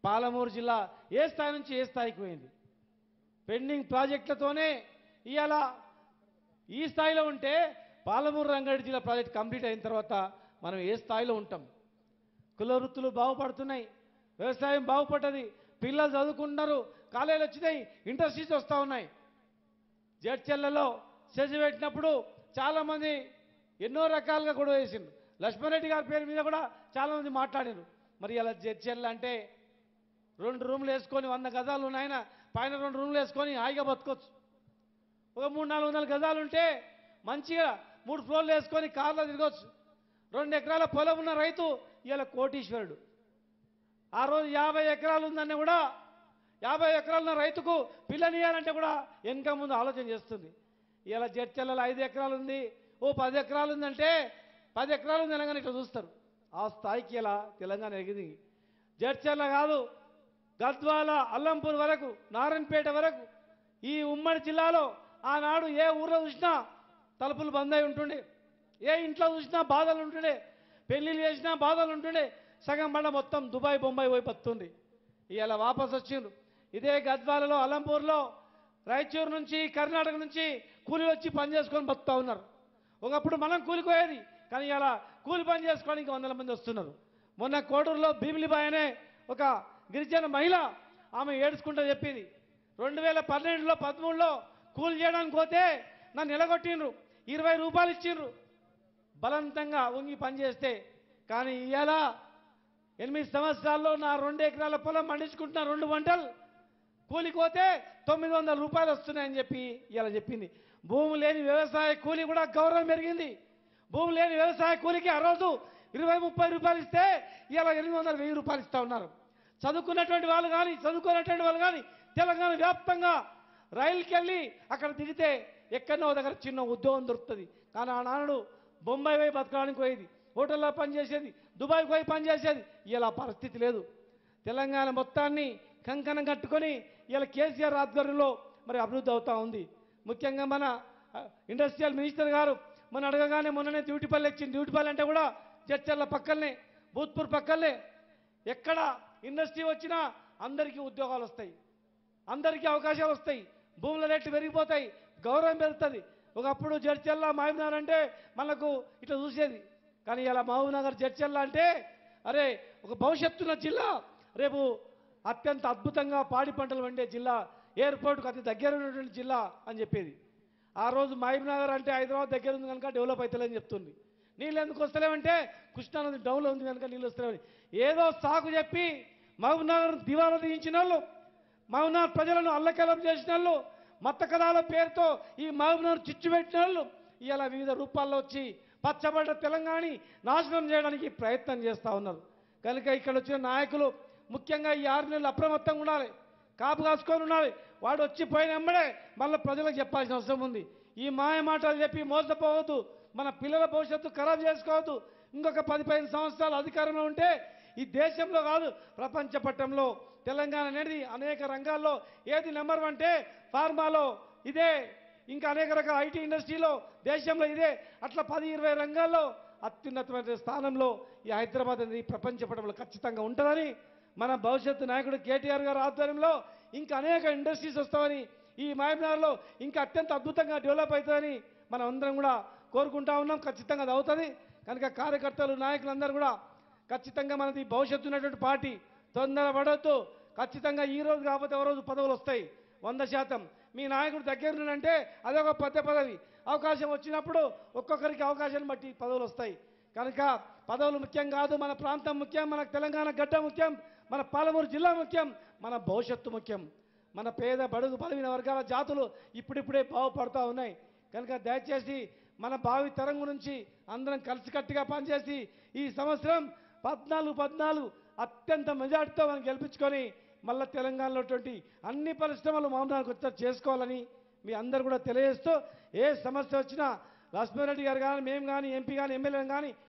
పాలమూరు జిల్లా ఏ స్థాయి నుంచి ఏ స్థాయికి పోయింది పెండింగ్ ప్రాజెక్టులతోనే ఇవాళ ఈ స్థాయిలో ఉంటే పాలమూరు రంగారెడ్డి జిల్లా ప్రాజెక్ట్ కంప్లీట్ అయిన తర్వాత మనం ఏ స్థాయిలో ఉంటాం కుల వృత్తులు బాగుపడుతున్నాయి వ్యవసాయం బాగుపడ్డది పిల్లలు చదువుకుంటున్నారు కాలేజీలు వచ్చినాయి ఇండస్ట్రీస్ వస్తూ ఉన్నాయి జడ్చెల్లలో సెజ్ పెట్టినప్పుడు చాలామంది ఎన్నో రకాలుగా కూడా వేసిండు లక్ష్మణరెడ్డి గారి పేరు మీద కూడా చాలామంది మాట్లాడారు మరి ఇలా జడ్చెల్ల అంటే రెండు రూమ్లు వేసుకొని వంద గజాలు ఉన్నాయన పైన రెండు రూమ్లు వేసుకొని హాయిగా బతకొచ్చు ఒక మూడు నాలుగు వందల గజాలు ఉంటే మంచిగా మూడు ఫ్లోర్లు వేసుకొని కార్లో తిరగవచ్చు రెండు ఎకరాల పొలం ఉన్న రైతు ఇలా కోటీశ్వరుడు ఆ రోజు యాభై ఎకరాలు ఉందన్న కూడా యాభై ఎకరాలు ఉన్న రైతుకు పిల్లనియాలంటే కూడా వెనక ముందు ఆలోచన చేస్తుంది ఇలా జడ్చెల్లలో ఐదు ఎకరాలు ఉంది ఓ పది ఎకరాలు ఉందంటే పది ఎకరాలు ఉంది తెలంగాణ ఇట్లా చూస్తారు ఆ స్థాయికి ఇలా తెలంగాణ ఎగిది జడ్చెల్ల కాదు గద్వాల అల్లంపూర్ వరకు నారాయణపేట వరకు ఈ ఉమ్మడి జిల్లాలో ఆనాడు ఏ ఊర్లో చూసినా తలుపులు బంద్ అయి ఉంటుండే ఏ ఇంట్లో చూసినా బాధలు ఉంటుండే పెళ్లిళ్ళు చేసినా బాధలు ఉంటుండే సగం బండ మొత్తం దుబాయ్ బొంబాయి పోయి పత్తుంది ఇవాళ వాపస్ వచ్చిండ్రు ఇదే గద్వాలలో అలంపూర్లో రాయచూరు నుంచి కర్ణాటక నుంచి కూలీలు వచ్చి పని చేసుకొని బతుకుతా ఉన్నారు ఒకప్పుడు మనం కూలిపోయేది కానీ ఇలా కూలి పని చేసుకోవడానికి వందల మంది వస్తున్నారు మొన్న కోడూరులో భీమిలిబాయ్ అనే ఒక గిరిజన మహిళ ఆమె ఏడుచుకుంటూ చెప్పింది రెండు వేల పన్నెండులో పదమూడులో కూలి చేయడానికి పోతే నన్ను నిలగొట్టిండ్రు ఇరవై రూపాయలు ఇచ్చిండ్రు బలవంతంగా ఉంగి పనిచేస్తే కానీ ఇవాళ ఎనిమిది సంవత్సరాల్లో నా రెండు ఎకరాల పొలం పండించుకుంటున్న రెండు వంటలు కూలిపోతే తొమ్మిది వందల రూపాయలు వస్తున్నాయని చెప్పి ఇలా చెప్పింది భూమి లేని వ్యవసాయ కూలి కూడా గౌరవం పెరిగింది భూమి లేని వ్యవసాయ కూలికి ఆ రోజు ఇరవై ముప్పై రూపాయలు ఇస్తే ఇలా ఎనిమిది వందల వెయ్యి రూపాయలు ఇస్తా ఉన్నారు చదువుకున్నటువంటి వాళ్ళు కానీ చదువుకున్నటువంటి వాళ్ళు కానీ తెలంగాణ వ్యాప్తంగా రైలుకి వెళ్ళి అక్కడ దిగితే ఎక్కడో దగ్గర చిన్న ఉద్యోగం దొరుకుతుంది కానీ ఆనాడు బొంబాయి పోయి బతకడానికి పోయేది హోటల్లో పనిచేసేది దుబాయ్ పోయి పనిచేసేది ఇలా పరిస్థితి లేదు తెలంగాణ మొత్తాన్ని కంకణం కట్టుకొని ఇలా కేసీఆర్ ఆధ్వర్యంలో మరి అభివృద్ధి అవుతా ఉంది ముఖ్యంగా మన ఆ, ఇండస్ట్రియల్ మినిస్టర్ గారు మన అడగగానే మొన్ననే డ్యూటీపల్లి ఇచ్చింది డ్యూటీపల్లి అంటే కూడా చర్చల పక్కనే భూత్పూర్ పక్కనే ఎక్కడ ఇండస్ట్రీ వచ్చినా అందరికీ ఉద్యోగాలు వస్తాయి అందరికీ అవకాశాలు వస్తాయి భూముల రేట్లు పెరిగిపోతాయి గౌరవం పెరుగుతుంది ఒకప్పుడు జడ్చల్లా మహబూబ్నగర్ అంటే మనకు ఇట్లా చూసేది కానీ ఇలా మహబూబ్నగర్ జడ్చల్లా అంటే అరే ఒక భవిష్యత్తున్న జిల్లా రేపు అత్యంత అద్భుతంగా పాడి పంటలు పండే జిల్లా ఎయిర్పోర్ట్కు అతి దగ్గర ఉన్నటువంటి జిల్లా అని చెప్పేది ఆ రోజు మహబూబ్నగర్ అంటే హైదరాబాద్ దగ్గర ఉంది కనుక డెవలప్ అవుతలేని చెప్తుంది నీళ్ళు ఎందుకు వస్తలేవంటే కృష్ణానది డౌన్లో ఉంది కనుక నీళ్ళు వస్తలేవని ఏదో సాకు చెప్పి మహబూబ్నగర్ దివాలా తీయించిన వాళ్ళు మహబూబ్నగర్ ప్రజలను అల్లకలం చేసిన వాళ్ళు మత కథాల పేరుతో ఈ మహబూబ్నగర్ చిచ్చు పెట్టిన వాళ్ళు ఇలా వివిధ రూపాల్లో వచ్చి పచ్చబడ్డ తెలంగాణ నాశనం చేయడానికి ప్రయత్నం చేస్తూ ఉన్నారు కనుక ఇక్కడ వచ్చిన నాయకులు ముఖ్యంగా ఈ ఆరు నెలలు అప్రమత్తంగా ఉండాలి కాపు కాసుకొని ఉండాలి వాడు వచ్చి పోయిన వెంబడే మళ్ళీ ప్రజలకు చెప్పాల్సిన అవసరం ఉంది ఈ మాయ మాటలు చెప్పి మోసపోవద్దు మన పిల్లల భవిష్యత్తు ఖరాబ్ చేసుకోవద్దు ఇంకొక పది పదిహేను సంవత్సరాలు అధికారంలో ఉంటే ఈ దేశంలో కాదు ప్రపంచ పట్టంలో తెలంగాణ అనేది అనేక రంగాల్లో ఏది నెంబర్ వన్ అంటే ఫార్మాలో ఇదే ఇంకా అనేక రకాల ఐటీ ఇండస్ట్రీలో దేశంలో ఇదే అట్లా పది ఇరవై రంగాల్లో అత్యున్నతమైన స్థానంలో ఈ హైదరాబాద్ అనేది ప్రపంచ పటంలో ఖచ్చితంగా ఉంటుందని మన భవిష్యత్తు నాయకుడు కేటీఆర్ గారి ఆధ్వర్యంలో ఇంకా అనేక ఇండస్ట్రీస్ వస్తామని ఈ మహబూబ్నగర్లో ఇంకా అత్యంత అద్భుతంగా డెవలప్ అవుతుందని మనం అందరం కూడా కోరుకుంటా ఉన్నాం ఖచ్చితంగా అది అవుతుంది కనుక కార్యకర్తలు నాయకులందరూ కూడా ఖచ్చితంగా మనది భవిష్యత్తు ఉన్నటువంటి పార్టీ తొందర పడవద్దు ఖచ్చితంగా ఈ రోజు కాకపోతే ఒక రోజు పదవులు వస్తాయి వంద శాతం మీ నాయకుడు దగ్గర ఉన్నాడంటే అదొక పెద్ద పదవి అవకాశం వచ్చినప్పుడు ఒక్కొక్కరికి అవకాశాన్ని బట్టి పదవులు వస్తాయి కనుక పదవులు ముఖ్యం కాదు మన ప్రాంతం ముఖ్యం మన తెలంగాణ గడ్డ ముఖ్యం మన పాలమూరు జిల్లా ముఖ్యం మన భవిష్యత్తు ముఖ్యం మన పేద బడుగు బలహీన వర్గాల జాతులు ఇప్పుడిప్పుడే బాగుపడుతూ ఉన్నాయి కనుక దయచేసి మన భావి తరం గురించి అందరం కలిసికట్టుగా పనిచేసి ఈ సంవత్సరం పద్నాలుగు పద్నాలుగు అత్యంత మెజార్టీతో మనం గెలిపించుకొని మళ్ళీ తెలంగాణలో అన్ని పరిశ్రమలు మామూలు వచ్చేటట్టు చేసుకోవాలని మీ అందరు కూడా తెలియజేస్తూ ఏ సమస్య వచ్చినా లక్ష్మీరెడ్డి గారు కానీ మేము కానీ ఎంపీ కానీ ఎమ్మెల్యే కానీ